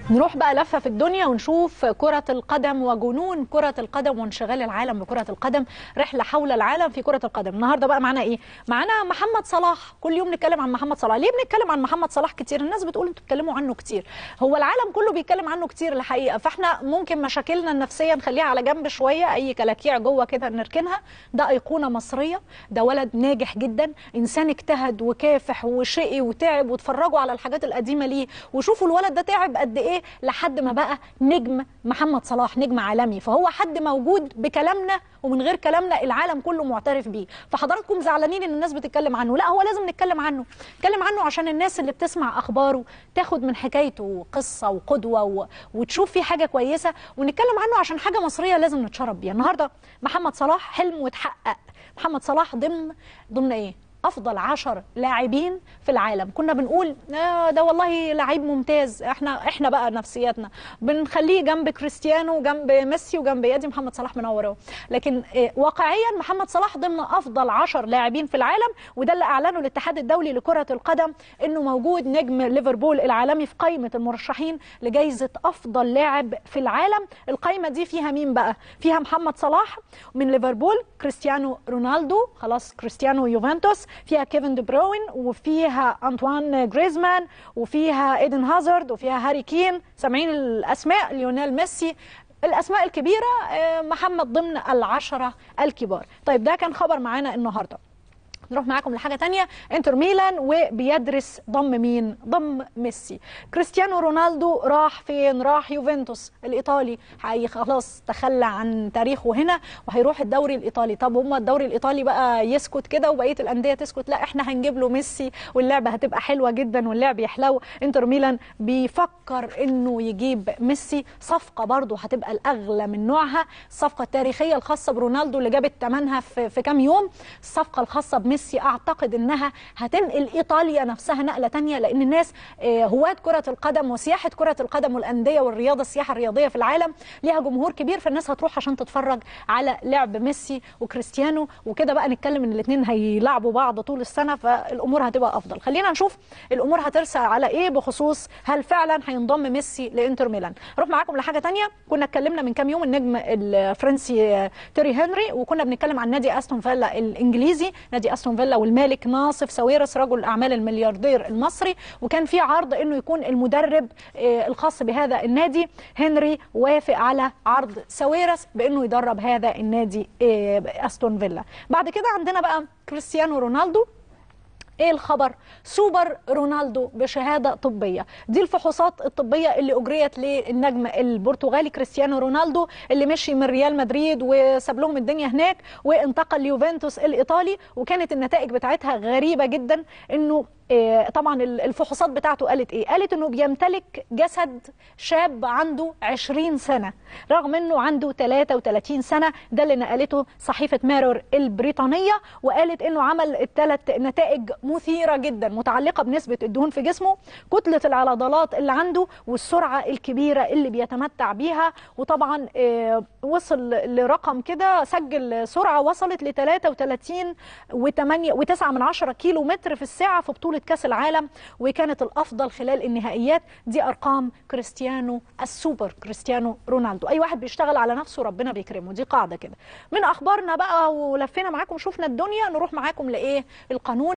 نروح بقى لفة في الدنيا ونشوف كرة القدم وجنون كرة القدم وانشغال العالم بكرة القدم رحلة حول العالم في كرة القدم النهاردة بقى معانا ايه معانا محمد صلاح كل يوم نتكلم عن محمد صلاح ليه بنتكلم عن محمد صلاح كتير الناس بتقول انتوا بتتكلموا عنه كتير هو العالم كله بيتكلم عنه كتير الحقيقة فاحنا ممكن مشاكلنا النفسية نخليها على جنب شوية اي كلاكيع جوه كده نركنها ده أيقونة مصرية ده ولد ناجح جدا إنسان اجتهد وكافح وشقي وتعب واتفرجوا على الحاجات القديمة ليه وشوفوا الولد ده تعب قد ايه لحد ما بقى نجم محمد صلاح نجم عالمي فهو حد موجود بكلامنا ومن غير كلامنا العالم كله معترف بيه فحضراتكم زعلانين ان الناس بتتكلم عنه لا هو لازم نتكلم عنه نتكلم عنه عشان الناس اللي بتسمع اخباره تاخد من حكايته قصه وقدوه و... وتشوف فيه حاجه كويسه ونتكلم عنه عشان حاجه مصريه لازم نتشرف بيها النهارده محمد صلاح حلم واتحقق محمد صلاح ضمن ضمن ايه افضل عشر لاعبين في العالم كنا بنقول آه ده والله لعيب ممتاز احنا احنا بقى نفسياتنا بنخليه جنب كريستيانو وجنب ميسي وجنب يادي محمد صلاح منوره لكن آه واقعيا محمد صلاح ضمن افضل عشر لاعبين في العالم وده اللي اعلنه الاتحاد الدولي لكره القدم انه موجود نجم ليفربول العالمي في قائمه المرشحين لجائزه افضل لاعب في العالم القائمه دي فيها مين بقى فيها محمد صلاح من ليفربول كريستيانو رونالدو خلاص كريستيانو يوفنتوس فيها كيفن دي بروين وفيها انطوان جريزمان وفيها ايدن هازارد وفيها هاري كين سامعين الاسماء ليونيل ميسي الاسماء الكبيره محمد ضمن العشره الكبار طيب ده كان خبر معانا النهارده نروح معاكم لحاجه تانية انتر ميلان وبيدرس ضم مين ضم ميسي كريستيانو رونالدو راح فين راح يوفنتوس الايطالي حقيقي خلاص تخلى عن تاريخه هنا وهيروح الدوري الايطالي طب هما الدوري الايطالي بقى يسكت كده وبقيه الانديه تسكت لا احنا هنجيب له ميسي واللعبه هتبقى حلوه جدا واللعب يحلو انتر ميلان بيفكر انه يجيب ميسي صفقه برضه هتبقى الاغلى من نوعها الصفقه التاريخيه الخاصه برونالدو اللي جابت ثمنها في, في كام يوم الصفقه الخاصه بميسي ميسي اعتقد انها هتنقل ايطاليا نفسها نقله تانية لان الناس هواة كره القدم وسياحه كره القدم والانديه والرياضه السياحه الرياضيه في العالم ليها جمهور كبير فالناس هتروح عشان تتفرج على لعب ميسي وكريستيانو وكده بقى نتكلم ان الاثنين هيلعبوا بعض طول السنه فالامور هتبقى افضل خلينا نشوف الامور هترسى على ايه بخصوص هل فعلا هينضم ميسي لانتر ميلان اروح معاكم لحاجه تانية كنا اتكلمنا من كام يوم النجم الفرنسي تيري هنري وكنا بنتكلم عن نادي استون فيلا الانجليزي نادي استون فيلا والمالك ناصف ساويرس رجل الاعمال الملياردير المصري وكان في عرض انه يكون المدرب الخاص بهذا النادي هنري وافق على عرض ساويرس بانه يدرب هذا النادي استون فيلا بعد كده عندنا بقى كريستيانو رونالدو ايه الخبر سوبر رونالدو بشهاده طبيه دي الفحوصات الطبيه اللي اجريت للنجم البرتغالي كريستيانو رونالدو اللي مشي من ريال مدريد وساب لهم الدنيا هناك وانتقل ليوفنتوس الايطالي وكانت النتائج بتاعتها غريبه جدا انه إيه طبعا الفحوصات بتاعته قالت ايه قالت انه بيمتلك جسد شاب عنده 20 سنه رغم انه عنده 33 سنه ده اللي نقلته صحيفه ميرور البريطانيه وقالت انه عمل الثلاث نتائج مثيره جدا متعلقه بنسبه الدهون في جسمه كتله العضلات اللي عنده والسرعه الكبيره اللي بيتمتع بيها وطبعا إيه وصل لرقم كده سجل سرعه وصلت ل 33 و8 و9 من 10 كيلو متر في الساعه في بطوله كاس العالم وكانت الافضل خلال النهائيات دي ارقام كريستيانو السوبر كريستيانو رونالدو اي واحد بيشتغل على نفسه ربنا بيكرمه دي قاعده كده من اخبارنا بقى ولفينا معاكم شفنا الدنيا نروح معاكم لايه القانون